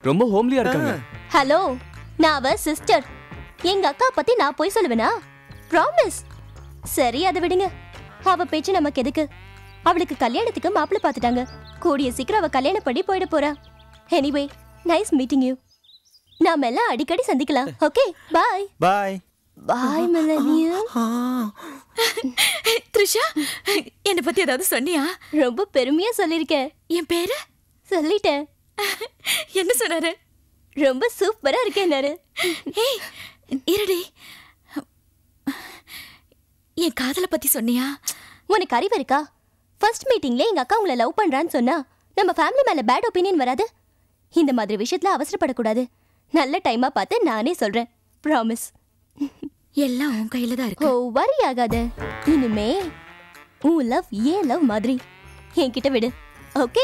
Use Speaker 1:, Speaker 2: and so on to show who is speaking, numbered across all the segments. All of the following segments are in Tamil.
Speaker 1: ரொம்ப ஹோம்லியா இருக்காங்க
Speaker 2: ஹலோ நான் அவ சிஸ்டர் எங்க அக்கா பத்தி நான் போய் சொல்லுவேனா ப்ராமிஸ் சரி அதை விடுங்க அவ பேச்சு நமக்கு எதுக்கு அவளுக்கு கல்யாணத்துக்கு மாப்பிள்ளை பார்த்துட்டாங்க கூடிய சீக்கிரம் அவ கல்யாணம் பண்ணி போயிட போறா எனிவே நைஸ் மீட்டிங் யூ நாம எல்லாம் அடிக்கடி சந்திக்கலாம் ஓகே பாய்
Speaker 3: பாய்
Speaker 2: பாய் மிலனியம்
Speaker 4: த்ரிஷா என்னை பத்தி ஏதாவது சொன்னியா
Speaker 2: ரொம்ப பெருமையா சொல்லிருக்கேன்
Speaker 4: என் பேரு
Speaker 2: சொல்லிட்டேன்
Speaker 4: என்ன சொன்னாரு
Speaker 2: ரொம்ப சூப்பரா இருக்கேன்னாரு
Speaker 4: ஏய் இருடி என் காதலை பத்தி சொன்னியா
Speaker 2: உனக்கு அறிவு இருக்கா ஃபர்ஸ்ட் மீட்டிங்ல எங்க அக்கா உங்களை லவ் பண்றான்னு சொன்னா நம்ம ஃபேமிலி மேல பேட் ஒப்பீனியன் வராது இந்த மாதிரி விஷயத்துல அவசரப்படக்கூடாது நல்ல டைமா பார்த்து நானே சொல்றேன் ப்ராமிஸ்
Speaker 4: எல்லாம் உன் கையில தான்
Speaker 2: ஓ
Speaker 4: இருக்கு
Speaker 2: வரி ஆகாத இனிமே உன் லவ் ஏன் லவ் மாதிரி என்கிட்ட விடு ஓகே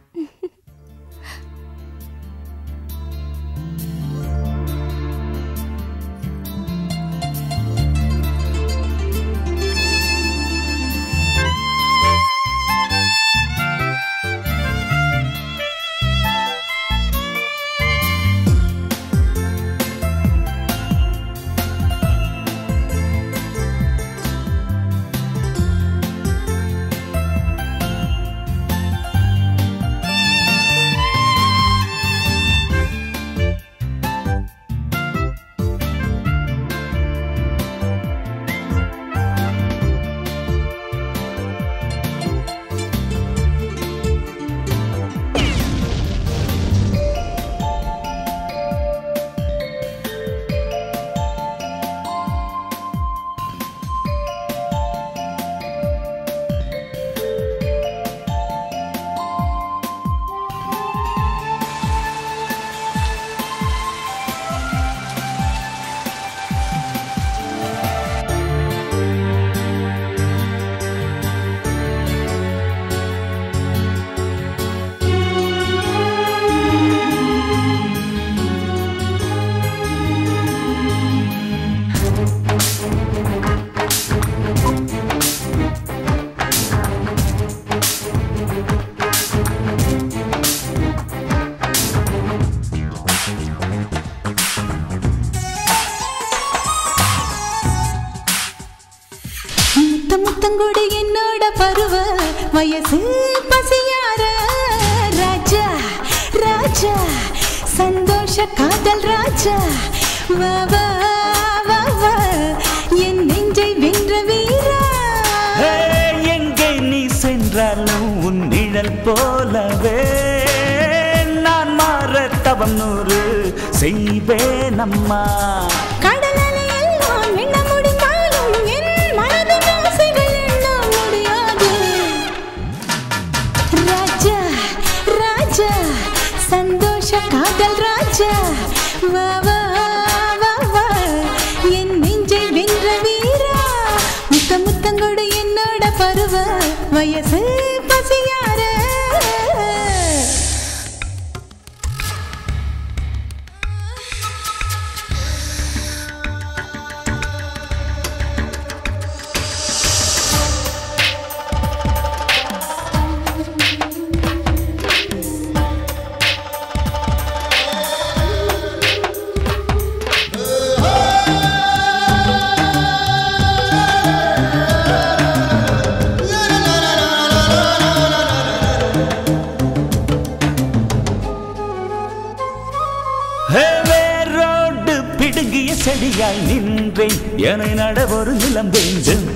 Speaker 5: முத்த முத்தங்கொடு என்னோட பருவ வயசு பசியார ராஜா ராஜா சந்தோஷ காதல் ராஜா வா வா வா வா என் நெஞ்சை வென்ற வீரா
Speaker 3: ஹே, எங்கே நீ சென்றாலும் உன் நிழல் போலவே நான் மாற தவம் நூறு செய்வேன் அம்மா
Speaker 5: கடல் அலையெல்லாம் எண்ண முடிந்தாலும் என் மனதின் ஆசைகள் எண்ண முடியாது ராஜா ராஜா சந்தோஷ காதல் ராஜா வா வா வா வா என் நெஞ்சை வென்ற வீரா முத்த முத்தங்கொடு என்னோட பருவ வயசு பசியார
Speaker 3: ஹே, வேரோடு பிடுங்கிய செடியாய் நின்றேன் என நட ஒரு நிலம் வேண்டும்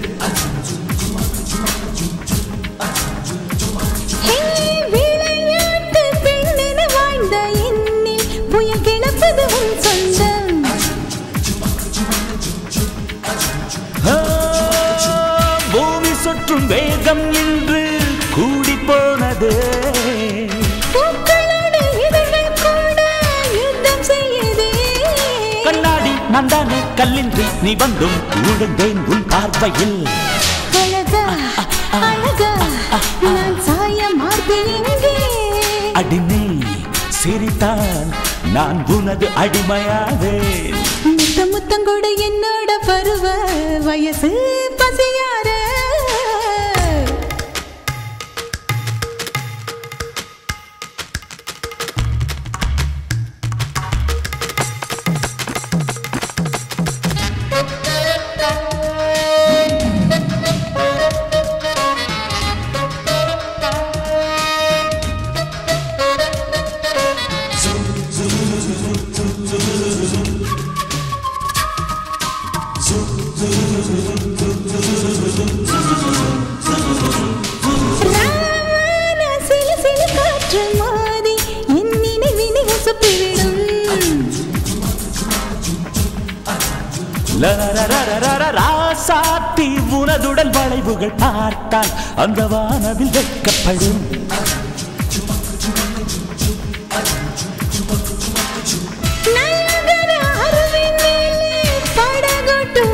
Speaker 5: ஹே, விளையாட்டு பெண்ணென வாழ்ந்த என்னில் புயல் கிளப்பது உன் சொந்தம்
Speaker 3: ஆ, பூமி சுற்றும் வேகம் இன்று கூடி போனது
Speaker 5: பூக்களோடு இதழ்கள் கூட யுத்தம் செய்யுதே
Speaker 3: கண்ணாடி நான் தானே கல்லின்றி நீ வந்தும் விழுந்தேன் உன் பார்வையில்
Speaker 5: அழகா அழகா நான் சாய மார்பில் எங்கே
Speaker 3: அடிமை சிரித்தான் நான் உனது அடிமையாவேன்
Speaker 5: முத்த முத்தங்கொட என்னோட பருவ வயசு பசியார உசுப்பிவிடும்
Speaker 3: லரரரரரர, ராசாத்தி உனதுடல் வளைவுகள் பார்த்தால் அந்த வானவில் வெட்கப்படும்
Speaker 5: நயகர அருவின் மேலே படகோட்டும்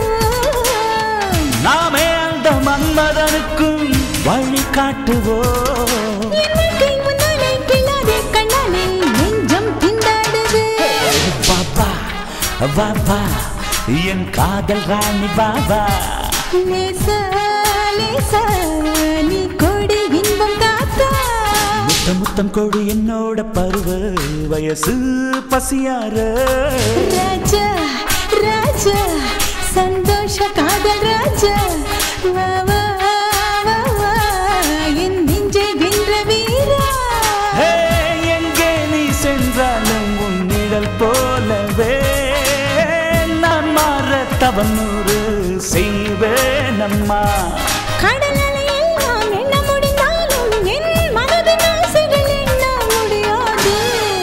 Speaker 3: நாமே அந்த மன்மதனுக்கும் வழி காட்டுவோம்
Speaker 5: என்னை முன்னாலே கிள்ளாதே கண்ணாலே நெஞ்சம் திண்டாடுது
Speaker 3: பாபா பாபா என் காதல் ராணி பாபா
Speaker 5: லேசா லேசா நீ கொடி இன்பம் காத்தா
Speaker 3: முத்தம் முத்தம் கொடு என்னோட பருவ வயசு பசியார
Speaker 5: ராஜா ராஜா சந்தோஷ காதல் ராஜா வா வா வா வா என் நெஞ்சை வென்ற வீரா
Speaker 3: ஹே, எங்கே நீ சென்றாலும் உன் நிழல் போலவே நான் மாற தவநூறு செய்வேன் அம்மா
Speaker 5: கடல் அலையெல்லாம் எண்ண முடிந்தாலும் என் மனதின் ஆசைகள் எண்ண முடியாது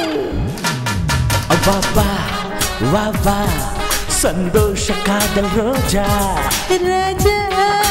Speaker 3: வா வா வா வா சந்தோஷ காதல் ரோஜா
Speaker 5: ராஜா